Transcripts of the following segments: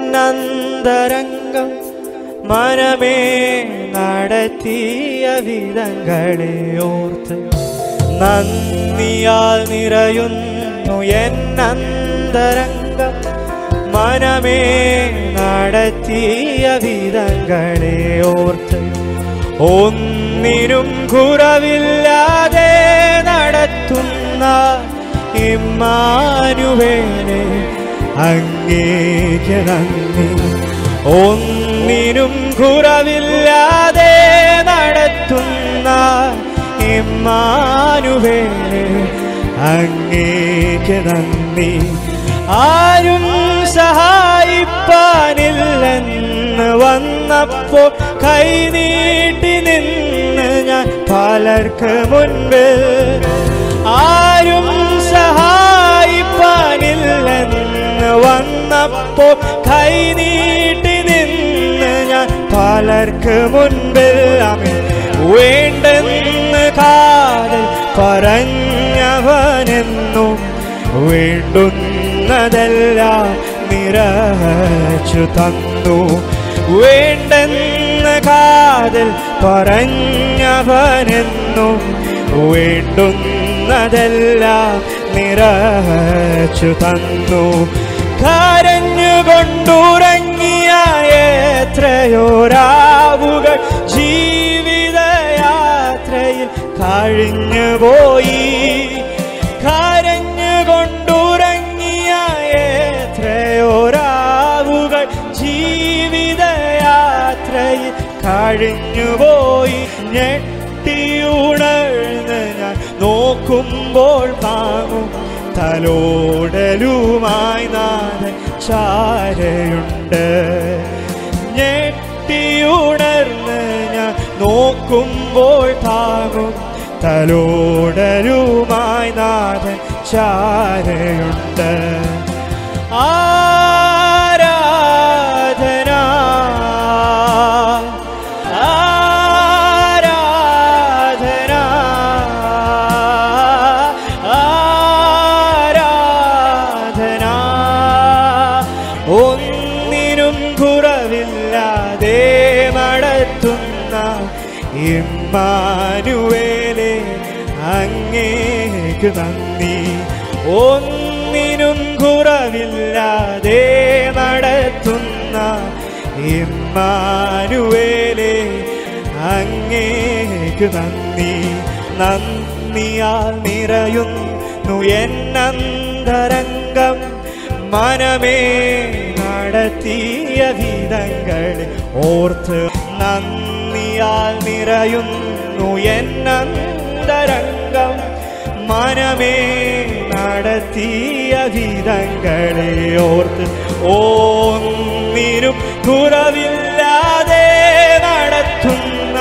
എന്നന്തരംഗം മനമേ നടത്തിയ വിധങ്ങളെ ഓർത്ത് നന്ദിയാൽ നിറയുന്നു എന്നന്തരംഗം മനമേ നടത്തിയ വിധങ്ങളെ ഓർത്ത് ഒന്നിനും കുറവില്ലാതെ നടത്തുന്ന ഇമ്മാനുവേനെ അങ്ങേക്ക് നന്ദി ഒന്നിനും കുറവില്ലാതെ നടത്തുന്ന ഇമ്മാനുവേനെ അങ്ങേക്ക് നന്ദി ആരും സഹായിപ്പാനില്ലെന്ന് വന്നപ്പോൾ കൈനീട്ടി നിന്ന് ഞാൻ പലർക്ക് മുൻപ് ആരും സഹായിപ്പാനില്ലെന്ന് വന്നപ്പോൾ കൈനീട്ടി നിന്ന് ഞാൻ പലർക്ക് മുൻപിൽ അമേ വേണ്ടെന്ന് കാതൽ പറഞ്ഞവനെന്നും വേണ്ടുന്നതെല്ലാം നിറച്ചു തന്നു വേണ്ടെന്ന് കാതൽ പറഞ്ഞവനെന്നും വേണ്ടുന്നതെല്ലാം നിറച്ചു തന്നു കരഞ്ഞുകൊണ്ടുറങ്ങിയ എത്രയോ രാവുകൾ ജീവിതയാത്രയിൽ കഴിഞ്ഞുപോയി കരഞ്ഞുകൊണ്ടുറങ്ങിയ എത്രയോ രാവുകൾ ജീവിതയാത്രയിൽ കഴിഞ്ഞുപോയി ഞെട്ടിയുണർന്ന് ഞാൻ നോക്കുമ്പോൾ താങ്ങും തലോടലുമായി നാഥൻ ചാരയുണ്ട് ഞെട്ടിയുണർന്ന് ഞാൻ നോക്കുമ്പോൾ താങ്ങും തലോടലുമായി നാഥൻ ചാരയുണ്ട് ആരാധന ആരാധന ആരാധന ഒന്നിനും കുറവില്ലാതെ നടത്തുന്ന ഇമ്മാനുവേലെ അങ്ങേക്ക് നന്ദി ഒന്നിനും കുറവില്ലാതെ നടത്തുന്ന ഇമ്മാനുവേലെ അങ്ങേക്ക് നന്ദി നന്ദിയാൽ നിറയുന്നു എന്നന്തരംഗം മനമേ നടത്തിയ വിധങ്ങൾ ഓർത്ത് നന്ദിയാൽ നിറയുന്നു എന്നന്തരംഗം മനമേ നടത്തിയ വിധങ്ങളെ ഓർത്ത് ഓന്നിനും കുറവില്ലാതെ നടത്തുന്ന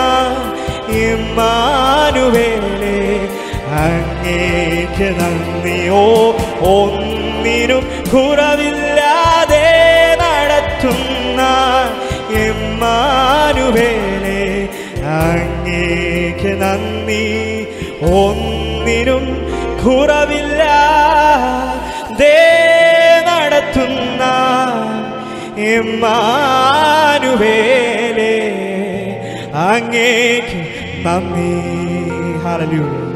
ഇമ്മാനുവേലെ അങ്ങേക്ക് നന്ദിയോ ഒന്നിനും കുറവില്ലാതെ നടത്തുന്ന ഇമ്മാനുവേലെ അങ്ങേക്ക് നന്ദി ഒന്നിനും കുറവില്ലാതെ നടത്തുന്ന ഇമ്മാനുവേലെ അങ്ങേക്ക് നന്ദി ഹല്ലേലൂയ